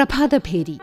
പ്രഭാതഭേരി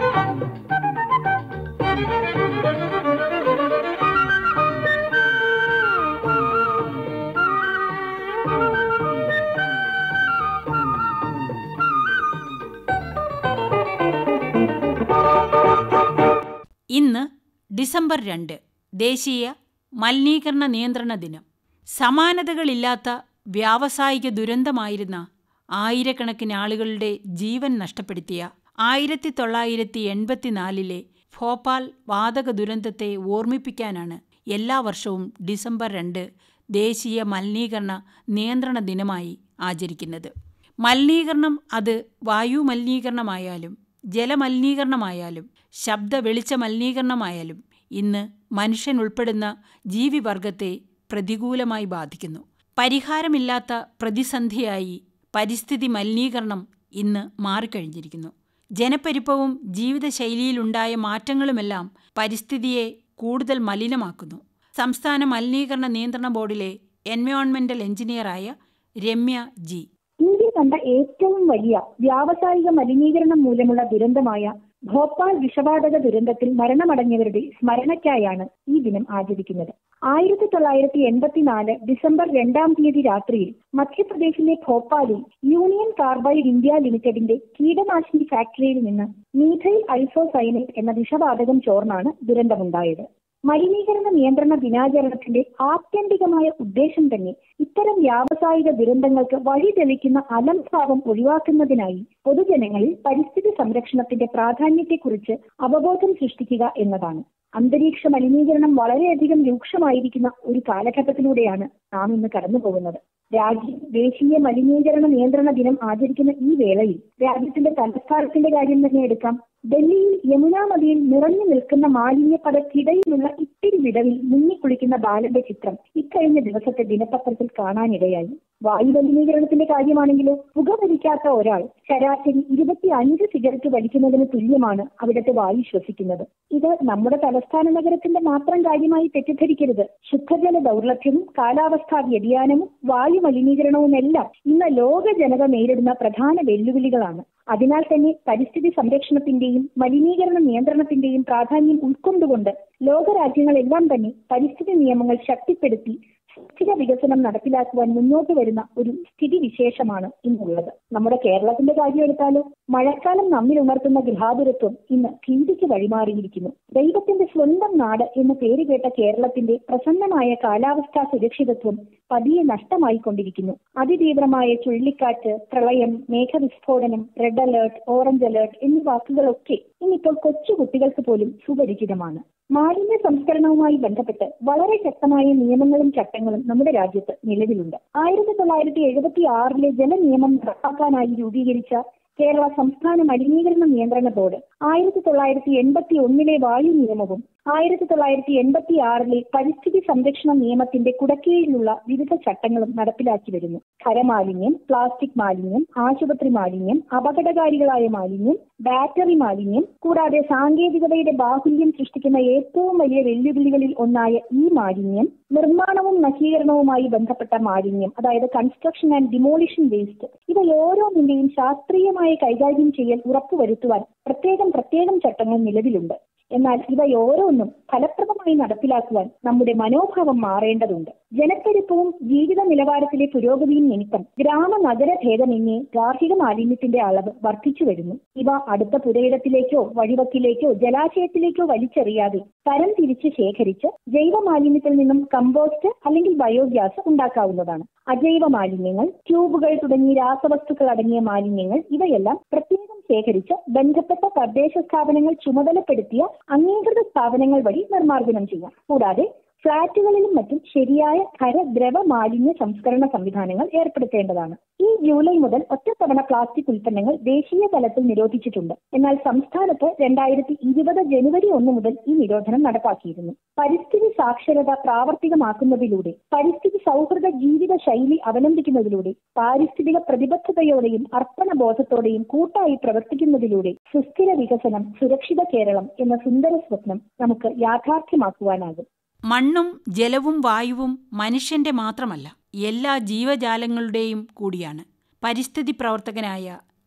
ഇന്ന് ഡിസംബർ രണ്ട് ദേശീയ മലിനീകരണ നിയന്ത്രണ ദിനം സമാനതകളില്ലാത്ത വ്യാവസായിക ദുരന്തമായിരുന്ന ആയിരക്കണക്കിന് ആളുകളുടെ ജീവൻ നഷ്ടപ്പെടുത്തിയ ആയിരത്തി തൊള്ളായിരത്തി എൺപത്തിനാലിലെ ഭോപ്പാൽ വാതക ദുരന്തത്തെ ഓർമ്മിപ്പിക്കാനാണ് എല്ലാ വർഷവും ഡിസംബർ രണ്ട് ദേശീയ മലിനീകരണ നിയന്ത്രണ ദിനമായി ആചരിക്കുന്നത് മലിനീകരണം അത് വായു മലിനീകരണമായാലും ജലമലിനീകരണമായാലും ശബ്ദ വെളിച്ച മലിനീകരണമായാലും ഇന്ന് മനുഷ്യൻ ഉൾപ്പെടുന്ന ജീവിവർഗത്തെ പ്രതികൂലമായി ബാധിക്കുന്നു പരിഹാരമില്ലാത്ത പ്രതിസന്ധിയായി പരിസ്ഥിതി മലിനീകരണം ഇന്ന് മാറിക്കഴിഞ്ഞിരിക്കുന്നു ജനപ്പെരുപ്പവും ജീവിതശൈലിയിലുണ്ടായ മാറ്റങ്ങളുമെല്ലാം പരിസ്ഥിതിയെ കൂടുതൽ മലിനമാക്കുന്നു സംസ്ഥാന മലിനീകരണ നിയന്ത്രണ ബോർഡിലെ എൻവയോൺമെന്റൽ എഞ്ചിനീയറായ രമ്യ ജി ഇന്ത്യ കണ്ട ഏറ്റവും വലിയ വ്യാവസായിക മലിനീകരണം മൂലമുള്ള ദുരന്തമായ ഭോപ്പാൽ വിഷവാതക ദുരന്തത്തിൽ മരണമടഞ്ഞവരുടെ സ്മരണയ്ക്കായാണ് ഈ ദിനം ആചരിക്കുന്നത് ആയിരത്തി തൊള്ളായിരത്തി എൺപത്തിനാല് ഡിസംബർ രണ്ടാം തീയതി രാത്രിയിൽ മധ്യപ്രദേശിലെ ഭോപ്പാലിൽ യൂണിയൻ കാർബൈഡ് ഇന്ത്യ ലിമിറ്റഡിന്റെ കീടനാശിനി ഫാക്ടറിയിൽ നിന്ന് മീഥൈൽ ഐസോസൈനേറ്റ് എന്ന വിഷവാതകം ചോർന്നാണ് ദുരന്തമുണ്ടായത് മലിനീകരണ നിയന്ത്രണ ദിനാചരണത്തിന്റെ ആത്യന്തികമായ ഉദ്ദേശം തന്നെ ഇത്തരം വ്യാവസായിക ദുരന്തങ്ങൾക്ക് വഴി തെളിക്കുന്ന അലംഭാവം ഒഴിവാക്കുന്നതിനായി പൊതുജനങ്ങളിൽ പരിസ്ഥിതി സംരക്ഷണത്തിന്റെ പ്രാധാന്യത്തെക്കുറിച്ച് അവബോധം സൃഷ്ടിക്കുക എന്നതാണ് അന്തരീക്ഷ മലിനീകരണം വളരെയധികം രൂക്ഷമായിരിക്കുന്ന ഒരു കാലഘട്ടത്തിലൂടെയാണ് നാം ഇന്ന് കടന്നു പോകുന്നത് രാജ്യം ദേശീയ മലിനീകരണ നിയന്ത്രണ ദിനം ആചരിക്കുന്ന ഈ വേളയിൽ രാജ്യത്തിന്റെ തലസ്ഥാനത്തിന്റെ കാര്യം തന്നെ എടുക്കാം ഡൽഹിയിൽ യമുനാ നദിയിൽ നിറഞ്ഞു നിൽക്കുന്ന മാലിന്യപ്പടക്കിടയിലുള്ള ഇത്തിരി വിടവിൽ മുങ്ങിക്കുളിക്കുന്ന ബാലന്റെ ചിത്രം ഇക്കഴിഞ്ഞ ദിവസത്തെ ദിനപത്രത്തിൽ കാണാനിടയായി വായു മലിനീകരണത്തിന്റെ കാര്യമാണെങ്കിലോ പുകവലിക്കാത്ത ഒരാൾ ശരാശരി ഇരുപത്തി അഞ്ച് സിഗരറ്റ് വലിക്കുന്നതിന് തുല്യമാണ് അവിടുത്തെ വായു ശ്വസിക്കുന്നത് ഇത് നമ്മുടെ തലസ്ഥാന നഗരത്തിന്റെ മാത്രം കാര്യമായി തെറ്റിദ്ധരിക്കരുത് ശുദ്ധജല ദൗർലഭ്യവും കാലാവസ്ഥാ വ്യതിയാനവും വായു മലിനീകരണവുമെല്ലാം ഇന്ന് ലോക ജനത നേരിടുന്ന പ്രധാന വെല്ലുവിളികളാണ് അതിനാൽ തന്നെ പരിസ്ഥിതി സംരക്ഷണത്തിന്റെയും മലിനീകരണ നിയന്ത്രണത്തിന്റെയും പ്രാധാന്യം ഉൾക്കൊണ്ടുകൊണ്ട് ലോകരാജ്യങ്ങളെല്ലാം തന്നെ പരിസ്ഥിതി നിയമങ്ങൾ ശക്തിപ്പെടുത്തി സുസ്ഥിര വികസനം നടപ്പിലാക്കുവാൻ മുന്നോട്ട് വരുന്ന ഒരു സ്ഥിതി വിശേഷമാണ് ഇന്നുള്ളത് നമ്മുടെ കേരളത്തിന്റെ കാര്യം എടുത്താലോ മഴക്കാലം നമ്മിൽ ഉണർത്തുന്ന ഗൃഹാതുരത്വം ഇന്ന് ഭീതിക്ക് വഴിമാറിയിരിക്കുന്നു ദൈവത്തിന്റെ സ്വന്തം നാട് എന്ന് പേര് കേട്ട കേരളത്തിന്റെ പ്രസന്നമായ കാലാവസ്ഥാ സുരക്ഷിതത്വം പതിയെ നഷ്ടമായിക്കൊണ്ടിരിക്കുന്നു അതിതീവ്രമായ ചുഴലിക്കാറ്റ് പ്രളയം മേഘവിസ്ഫോടനം റെഡ് അലേർട്ട് ഓറഞ്ച് അലേർട്ട് എന്നീ വാക്കുകളൊക്കെ ഇന്നിപ്പോൾ കൊച്ചു കുട്ടികൾക്ക് പോലും സുപരിചിതമാണ് മാലിന്യ സംസ്കരണവുമായി ബന്ധപ്പെട്ട് വളരെ ശക്തമായ നിയമങ്ങളും ചട്ടങ്ങളും നമ്മുടെ രാജ്യത്ത് നിലവിലുണ്ട് ആയിരത്തി തൊള്ളായിരത്തി എഴുപത്തി ആറിലെ ജലനിയമം നടപ്പാക്കാനായി രൂപീകരിച്ച കേരള സംസ്ഥാന മലിനീകരണ നിയന്ത്രണ ബോർഡ് ആയിരത്തി തൊള്ളായിരത്തി എൺപത്തി ഒന്നിലെ വായു നിയമവും ആയിരത്തി തൊള്ളായിരത്തി എൺപത്തി ആറിലെ പരിസ്ഥിതി സംരക്ഷണ നിയമത്തിന്റെ കുടക്കീഴിലുള്ള വിവിധ ചട്ടങ്ങളും നടപ്പിലാക്കി വരുന്നു ഖരമാലിന്യം പ്ലാസ്റ്റിക് മാലിന്യം ആശുപത്രി മാലിന്യം അപകടകാരികളായ മാലിന്യം ബാറ്ററി മാലിന്യം കൂടാതെ സാങ്കേതികതയുടെ ബാഹുല്യം സൃഷ്ടിക്കുന്ന ഏറ്റവും വലിയ വെല്ലുവിളികളിൽ ഒന്നായ ഈ മാലിന്യം നിർമ്മാണവും നശീകരണവുമായി ബന്ധപ്പെട്ട മാലിന്യം അതായത് കൺസ്ട്രക്ഷൻ ആൻഡ് ഡിമോളിഷൻ വേസ്റ്റ് ഇവയോരോന്നിന്റെയും ശാസ്ത്രീയമായ കൈകാര്യം ചെയ്യൽ ഉറപ്പുവരുത്തുവാൻ പ്രത്യേകം പ്രത്യേകം ചട്ടങ്ങൾ നിലവിലുണ്ട് എന്നാൽ ഇവയോരോന്നും ഫലപ്രദമായി നടപ്പിലാക്കുവാൻ നമ്മുടെ മനോഭാവം മാറേണ്ടതുണ്ട് ജനപ്പെരുപ്പവും ജീവിത നിലവാരത്തിലെ പുരോഗതിയും നിമിത്തം ഗ്രാമ നഗര ഭേദമന്യേ ഗാർഹിക മാലിന്യത്തിന്റെ അളവ് വർദ്ധിച്ചു വരുന്നു ഇവ അടുത്ത പുരയിടത്തിലേക്കോ വഴിവക്കിലേക്കോ ജലാശയത്തിലേക്കോ വലിച്ചെറിയാതെ തരം തിരിച്ച് ശേഖരിച്ച് ജൈവ മാലിന്യത്തിൽ നിന്നും കമ്പോസ്റ്റ് അല്ലെങ്കിൽ ബയോഗ്യാസ് ഉണ്ടാക്കാവുന്നതാണ് അജൈവ മാലിന്യങ്ങൾ ട്യൂബുകൾ തുടങ്ങി രാസവസ്തുക്കൾ അടങ്ങിയ മാലിന്യങ്ങൾ ഇവയെല്ലാം പ്രത്യേകം ശേഖരിച്ച് ബന്ധപ്പെട്ട തദ്ദേശ സ്ഥാപനങ്ങൾ ചുമതലപ്പെടുത്തിയ അംഗീകൃത സ്ഥാപനങ്ങൾ വഴി നിർമ്മാർജ്ജനം ചെയ്യാം കൂടാതെ ഫ്ളാറ്റുകളിലും മറ്റും ശരിയായ ഖര ദ്രവ മാലിന്യ സംസ്കരണ സംവിധാനങ്ങൾ ഏർപ്പെടുത്തേണ്ടതാണ് ഈ ജൂലൈ മുതൽ ഒറ്റത്തവണ പ്ലാസ്റ്റിക് ഉൽപ്പന്നങ്ങൾ ദേശീയ തലത്തിൽ നിരോധിച്ചിട്ടുണ്ട് എന്നാൽ സംസ്ഥാനത്ത് രണ്ടായിരത്തി ഇരുപത് ജനുവരി ഒന്ന് മുതൽ ഈ നിരോധനം നടപ്പാക്കിയിരുന്നു പരിസ്ഥിതി സാക്ഷരത പ്രാവർത്തികമാക്കുന്നതിലൂടെ പരിസ്ഥിതി സൗഹൃദ ജീവിത ശൈലി അവലംബിക്കുന്നതിലൂടെ പാരിസ്ഥിതിക പ്രതിബദ്ധതയോടെയും അർപ്പണബോധത്തോടെയും കൂട്ടായി പ്രവർത്തിക്കുന്നതിലൂടെ സുസ്ഥിര വികസനം സുരക്ഷിത കേരളം എന്ന സുന്ദര സ്വപ്നം നമുക്ക് യാഥാർത്ഥ്യമാക്കുവാനാകും മണ്ണും ജലവും വായുവും മനുഷ്യന്റെ മാത്രമല്ല എല്ലാ ജീവജാലങ്ങളുടെയും കൂടിയാണ് പരിസ്ഥിതി പ്രവർത്തകനായ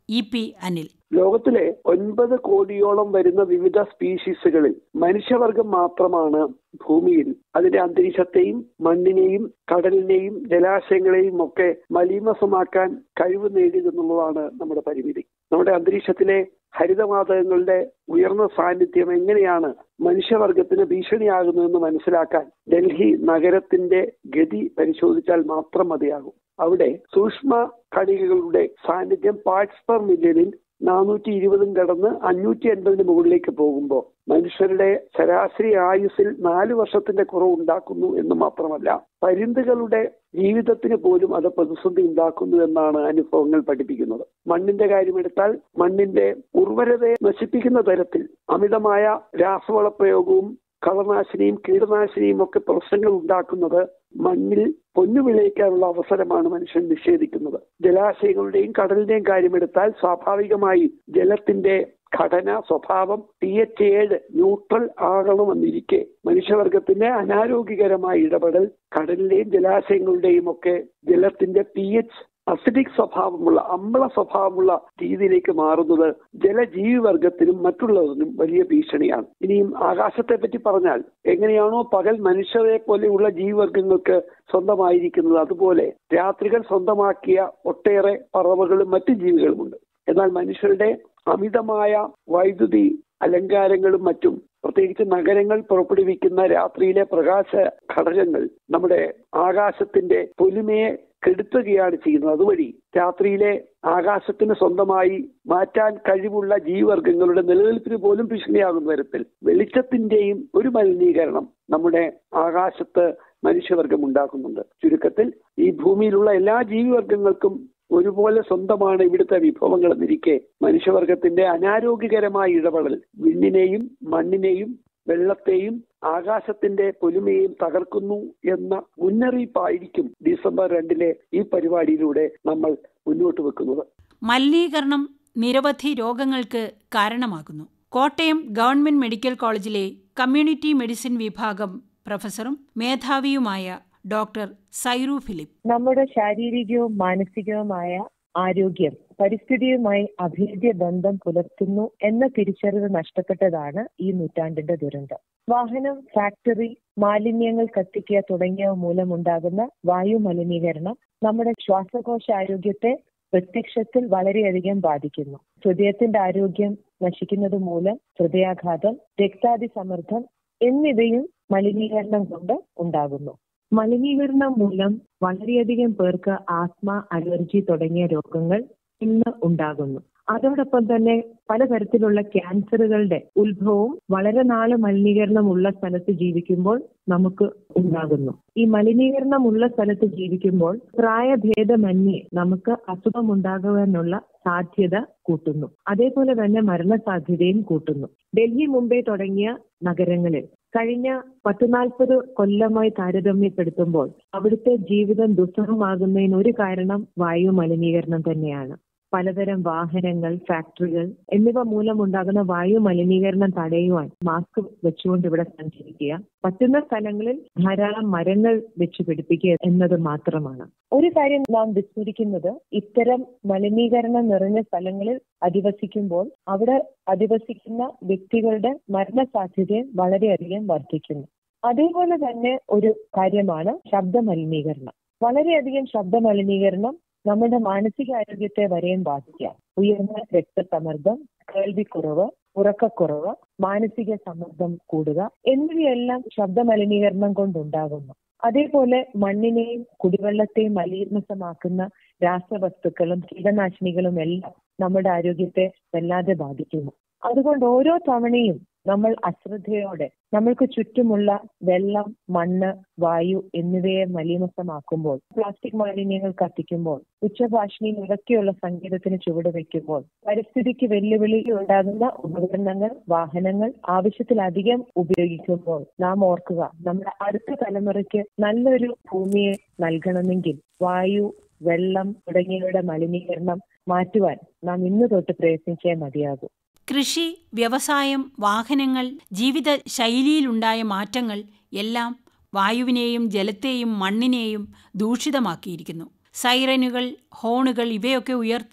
ഇ പി അനിൽ ലോകത്തിലെ ഒൻപത് കോടിയോളം വരുന്ന വിവിധ സ്പീഷീസുകളിൽ മനുഷ്യവർഗം മാത്രമാണ് ഭൂമിയിൽ അതിന്റെ അന്തരീക്ഷത്തെയും മണ്ണിനെയും കടലിനെയും ജലാശയങ്ങളെയും ഒക്കെ മലീമസമാക്കാൻ കഴിവ് നേടിയതെന്നുള്ളതാണ് നമ്മുടെ പരിമിതി നമ്മുടെ അന്തരീക്ഷത്തിലെ ഹരിതവാതകങ്ങളുടെ ഉയർന്ന സാന്നിധ്യം എങ്ങനെയാണ് മനുഷ്യവർഗത്തിന് ഭീഷണിയാകുന്നതെന്ന് മനസ്സിലാക്കാൻ ഡൽഹി നഗരത്തിന്റെ ഗതി പരിശോധിച്ചാൽ മാത്രം മതിയാകും അവിടെ സൂക്ഷ്മ കണികകളുടെ സാന്നിധ്യം പാർട്സ് പെർ മില്യണിൽ നാനൂറ്റി ഇരുപതും കടന്ന് അഞ്ഞൂറ്റി അൻപതിന് മുകളിലേക്ക് പോകുമ്പോൾ മനുഷ്യരുടെ ശരാശരി ആയുസ്സിൽ നാല് വർഷത്തിന്റെ കുറവ് ഉണ്ടാക്കുന്നു എന്ന് മാത്രമല്ല പരിന്തുകളുടെ ജീവിതത്തിന് പോലും അത് പ്രതിസന്ധി ഉണ്ടാക്കുന്നു എന്നാണ് അനുഭവങ്ങൾ പഠിപ്പിക്കുന്നത് മണ്ണിന്റെ കാര്യമെടുത്താൽ മണ്ണിന്റെ ഉർവരതയെ നശിപ്പിക്കുന്ന തരത്തിൽ അമിതമായ രാസവള പ്രയോഗവും കളനാശിനിയും കീടനാശിനിയും ഒക്കെ പ്രശ്നങ്ങൾ ഉണ്ടാക്കുന്നത് മണ്ണിൽ പൊന്നു വിളയിക്കാനുള്ള അവസരമാണ് മനുഷ്യൻ നിഷേധിക്കുന്നത് ജലാശയങ്ങളുടെയും കടലിന്റെയും കാര്യമെടുത്താൽ സ്വാഭാവികമായി ജലത്തിന്റെ ഘടന സ്വഭാവം പി എച്ച് ഏഴ് ന്യൂട്രൽ ആകണമെന്നിരിക്കെ മനുഷ്യവർഗത്തിന്റെ അനാരോഗ്യകരമായ ഇടപെടൽ കടലിലെയും ജലാശയങ്ങളുടെയും ഒക്കെ ജലത്തിന്റെ പി എച്ച് അസിഡിക് സ്വഭാവമുള്ള അമ്ല സ്വഭാവമുള്ള രീതിയിലേക്ക് മാറുന്നത് ജലജീവിവർഗത്തിനും മറ്റുള്ളതിനും വലിയ ഭീഷണിയാണ് ഇനിയും ആകാശത്തെ പറ്റി പറഞ്ഞാൽ എങ്ങനെയാണോ പകൽ മനുഷ്യരെ പോലെയുള്ള ജീവിവർഗങ്ങൾക്ക് സ്വന്തമായിരിക്കുന്നത് അതുപോലെ രാത്രികൾ സ്വന്തമാക്കിയ ഒട്ടേറെ പറവകളും മറ്റു ജീവികളുമുണ്ട് എന്നാൽ മനുഷ്യരുടെ അമിതമായ വൈദ്യുതി അലങ്കാരങ്ങളും മറ്റും പ്രത്യേകിച്ച് നഗരങ്ങൾ പുറപ്പെടുവിക്കുന്ന രാത്രിയിലെ പ്രകാശ ഘടകങ്ങൾ നമ്മുടെ ആകാശത്തിന്റെ പൊലിമയെ കെടുത്തുകയാണ് ചെയ്യുന്നത് അതുവഴി രാത്രിയിലെ ആകാശത്തിന് സ്വന്തമായി മാറ്റാൻ കഴിവുള്ള ജീവിവർഗങ്ങളുടെ നിലനിൽപ്പിന് പോലും ഭീഷണിയാകുന്ന തരത്തിൽ വെളിച്ചത്തിന്റെയും ഒരു മലിനീകരണം നമ്മുടെ ആകാശത്ത് മനുഷ്യവർഗം ഉണ്ടാക്കുന്നുണ്ട് ചുരുക്കത്തിൽ ഈ ഭൂമിയിലുള്ള എല്ലാ ജീവിവർഗങ്ങൾക്കും ഒരുപോലെ സ്വന്തമാണ് ഇവിടുത്തെ വിഭവങ്ങൾ എന്നിരിക്കെ മനുഷ്യവർഗത്തിന്റെ അനാരോഗ്യകരമായ ഇടപെടൽ വിണ്ണിനെയും മണ്ണിനെയും വെള്ളത്തെയും ആകാശത്തിന്റെ പൊലിമയെയും തകർക്കുന്നു എന്ന മുന്നറിയിപ്പായിരിക്കും ഡിസംബർ രണ്ടിലെ ഈ പരിപാടിയിലൂടെ നമ്മൾ മുന്നോട്ട് വെക്കുന്നത് മലിനീകരണം നിരവധി രോഗങ്ങൾക്ക് കാരണമാകുന്നു കോട്ടയം ഗവൺമെന്റ് മെഡിക്കൽ കോളേജിലെ കമ്മ്യൂണിറ്റി മെഡിസിൻ വിഭാഗം പ്രൊഫസറും മേധാവിയുമായ ഡോക്ടർ സൈറു ഫിലിപ്പ് നമ്മുടെ ശാരീരികവും മാനസികവുമായ ആരോഗ്യം പരിസ്ഥിതിയുമായി അഭേദ്യ ബന്ധം പുലർത്തുന്നു എന്ന തിരിച്ചറിവ് നഷ്ടപ്പെട്ടതാണ് ഈ നൂറ്റാണ്ടിന്റെ ദുരന്തം വാഹനം ഫാക്ടറി മാലിന്യങ്ങൾ കത്തിക്കുക തുടങ്ങിയവ മൂലമുണ്ടാകുന്ന വായു മലിനീകരണം നമ്മുടെ ശ്വാസകോശ ആരോഗ്യത്തെ പ്രത്യക്ഷത്തിൽ വളരെയധികം ബാധിക്കുന്നു ഹൃദയത്തിന്റെ ആരോഗ്യം നശിക്കുന്നത് മൂലം ഹൃദയാഘാതം രക്താതിസമ്മർദ്ദം എന്നിവയും മലിനീകരണം കൊണ്ട് ഉണ്ടാകുന്നു മലിനീകരണം മൂലം വളരെയധികം പേർക്ക് ആസ്മ അലർജി തുടങ്ങിയ രോഗങ്ങൾ ഇന്ന് ഉണ്ടാകുന്നു അതോടൊപ്പം തന്നെ പലതരത്തിലുള്ള ക്യാൻസറുകളുടെ ഉത്ഭവവും വളരെ നാള് മലിനീകരണം ഉള്ള സ്ഥലത്ത് ജീവിക്കുമ്പോൾ നമുക്ക് ഉണ്ടാകുന്നു ഈ മലിനീകരണം ഉള്ള സ്ഥലത്ത് ജീവിക്കുമ്പോൾ പ്രായഭേദമന്യേ നമുക്ക് അസുഖമുണ്ടാകുവാനുള്ള സാധ്യത കൂട്ടുന്നു അതേപോലെ തന്നെ മരണസാധ്യതയും കൂട്ടുന്നു ഡൽഹി മുംബൈ തുടങ്ങിയ നഗരങ്ങളിൽ കഴിഞ്ഞ പത്ത് നാൽപ്പത് കൊല്ലമായി താരതമ്യപ്പെടുത്തുമ്പോൾ അവിടുത്തെ ജീവിതം ദുസ്സഹമാകുന്നതിന് ഒരു കാരണം വായു മലിനീകരണം തന്നെയാണ് പലതരം വാഹനങ്ങൾ ഫാക്ടറികൾ എന്നിവ മൂലമുണ്ടാകുന്ന വായു മലിനീകരണം തടയുവാൻ മാസ്ക് വെച്ചുകൊണ്ട് ഇവിടെ സഞ്ചരിക്കുക പറ്റുന്ന സ്ഥലങ്ങളിൽ ധാരാളം മരങ്ങൾ വെച്ച് പിടിപ്പിക്കുക എന്നത് മാത്രമാണ് ഒരു കാര്യം നാം വിസ്മരിക്കുന്നത് ഇത്തരം മലിനീകരണം നിറഞ്ഞ സ്ഥലങ്ങളിൽ അധിവസിക്കുമ്പോൾ അവിടെ അധിവസിക്കുന്ന വ്യക്തികളുടെ മരണസാധ്യതയും വളരെയധികം വർദ്ധിക്കുന്നു അതേപോലെ തന്നെ ഒരു കാര്യമാണ് ശബ്ദ മലിനീകരണം വളരെയധികം ശബ്ദ മലിനീകരണം നമ്മുടെ മാനസികാരോഗ്യത്തെ വരെയും ബാധിക്കാം ഉയർന്ന രക്തസമ്മർദ്ദം കേൾവിക്കുറവ് ഉറക്കക്കുറവ് മാനസിക സമ്മർദ്ദം കൂടുക എന്നിവയെല്ലാം ശബ്ദ മലിനീകരണം കൊണ്ടുണ്ടാകുന്നു അതേപോലെ മണ്ണിനെയും കുടിവെള്ളത്തെയും മലിനസമാക്കുന്ന രാസവസ്തുക്കളും കീടനാശിനികളും എല്ലാം നമ്മുടെ ആരോഗ്യത്തെ വല്ലാതെ ബാധിക്കുന്നു അതുകൊണ്ട് ഓരോ തവണയും നമ്മൾ അശ്രദ്ധയോടെ നമ്മൾക്ക് ചുറ്റുമുള്ള വെള്ളം മണ്ണ് വായു എന്നിവയെ മലിനസമാക്കുമ്പോൾ പ്ലാസ്റ്റിക് മാലിന്യങ്ങൾ കത്തിക്കുമ്പോൾ ഉച്ചഭാഷണിയിൽ ഉറക്കെയുള്ള സംഗീതത്തിന് ചുവട് വയ്ക്കുമ്പോൾ പരിസ്ഥിതിക്ക് വെല്ലുവിളി ഉണ്ടാകുന്ന ഉപകരണങ്ങൾ വാഹനങ്ങൾ ആവശ്യത്തിലധികം ഉപയോഗിക്കുമ്പോൾ നാം ഓർക്കുക നമ്മുടെ അടുത്ത തലമുറയ്ക്ക് നല്ലൊരു ഭൂമിയെ നൽകണമെങ്കിൽ വായു വെള്ളം തുടങ്ങിയവയുടെ മലിനീകരണം മാറ്റുവാൻ നാം ഇന്ന് തൊട്ട് പ്രയത്നിച്ചേ മതിയാകൂ കൃഷി വ്യവസായം വാഹനങ്ങൾ ജീവിത ശൈലിയിലുണ്ടായ മാറ്റങ്ങൾ എല്ലാം വായുവിനെയും ജലത്തെയും മണ്ണിനെയും ദൂഷിതമാക്കിയിരിക്കുന്നു സൈറനുകൾ ഹോണുകൾ ഇവയൊക്കെ ഉയർത്തുന്ന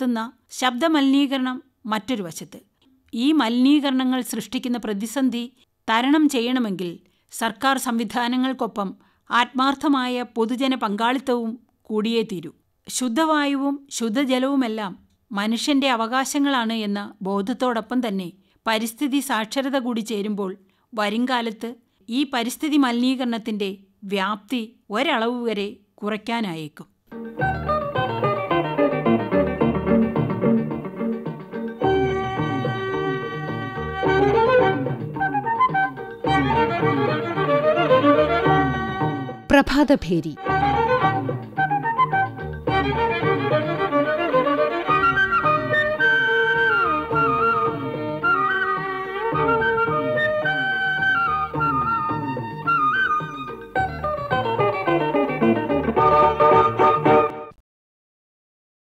ശബ്ദമലിനീകരണം മറ്റൊരു വശത്ത് ഈ മലിനീകരണങ്ങൾ സൃഷ്ടിക്കുന്ന പ്രതിസന്ധി തരണം ചെയ്യണമെങ്കിൽ സർക്കാർ സംവിധാനങ്ങൾക്കൊപ്പം ആത്മാർത്ഥമായ പൊതുജന പങ്കാളിത്തവും കൂടിയേ തീരൂ ശുദ്ധവായുവും ശുദ്ധജലവുമെല്ലാം മനുഷ്യന്റെ അവകാശങ്ങളാണ് എന്ന ബോധത്തോടൊപ്പം തന്നെ പരിസ്ഥിതി സാക്ഷരത കൂടി ചേരുമ്പോൾ വരുംകാലത്ത് ഈ പരിസ്ഥിതി മലിനീകരണത്തിന്റെ വ്യാപ്തി ഒരളവ് വരെ കുറയ്ക്കാനായേക്കും പ്രഭാതഭേരി